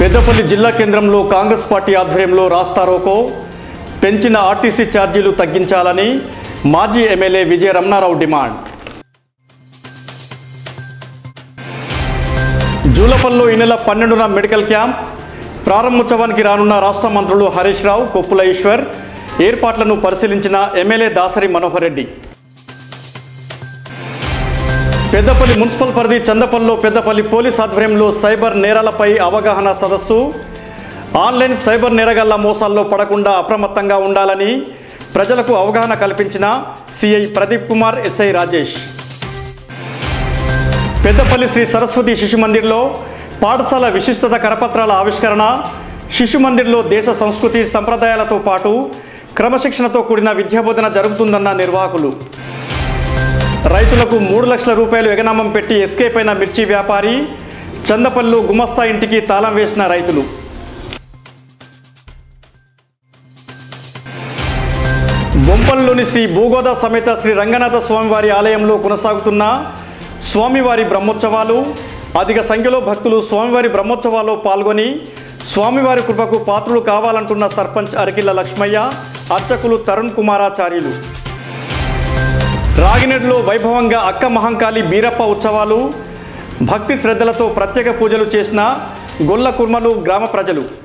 పెద్దపల్లి జిల్లా కేంద్రంలో కాంగ్రెస్ పార్టీ ఆధ్వర్యంలో రాస్తారోకో పెంచిన ఆర్టీసీ ఛార్జీలు తగ్గించాలని మాజీ ఎమ్మెల్యే విజయ రమణారావు డిమాండ్ జూలపల్లో ఈ నెల పన్నెండున మెడికల్ క్యాంప్ ప్రారంభోత్సవానికి రానున్న రాష్ట్ర మంత్రులు హరీష్ రావు కొప్పుల ఈశ్వర్ ఏర్పాట్లను పరిశీలించిన ఎమ్మెల్యే దాసరి మనోహర్ రెడ్డి పెద్దపల్లి మున్సిపల్ పరిధి చందపల్లిలో పెద్దపల్లి పోలీస్ ఆధ్వర్యంలో సైబర్ నేరాలపై అవగాహన సదస్సు ఆన్లైన్ సైబర్ నేరగాళ్ల మోసాల్లో పడకుండా అప్రమత్తంగా ఉండాలని ప్రజలకు అవగాహన కల్పించిన సిఐ ప్రదీప్ కుమార్ ఎస్ఐ రాజేష్ పెద్దపల్లి శ్రీ సరస్వతి శిశు మందిర్లో పాఠశాల విశిష్టత కరపత్రాల ఆవిష్కరణ శిశు మందిర్లో దేశ సంస్కృతి సంప్రదాయాలతో పాటు క్రమశిక్షణతో కూడిన విద్యాబోధన జరుగుతుందన్న నిర్వాహకులు రైతులకు మూడు లక్షల రూపాయలు ఎగనామం పెట్టి ఎస్కేప్ అయిన మిర్చి వ్యాపారి చందపల్లు గుమస్తా ఇంటికి తాళం వేసిన రైతులు బొంపల్లోని శ్రీ భూగోద సమేత శ్రీ రంగనాథ స్వామివారి ఆలయంలో కొనసాగుతున్న స్వామివారి బ్రహ్మోత్సవాలు అధిక సంఖ్యలో భక్తులు స్వామివారి బ్రహ్మోత్సవాల్లో పాల్గొని స్వామివారి కృపకు పాత్రులు కావాలంటున్న సర్పంచ్ అరకిల్ల లక్ష్మయ్య అర్చకులు తరుణ్ కుమారాచార్యులు రాగినెడ్లో వైభవంగా అక్క మహంకాళి బీరప్ప ఉత్సవాలు భక్తి శ్రద్ధలతో ప్రత్యేక పూజలు చేసిన గొల్ల కుర్మలు గ్రామ ప్రజలు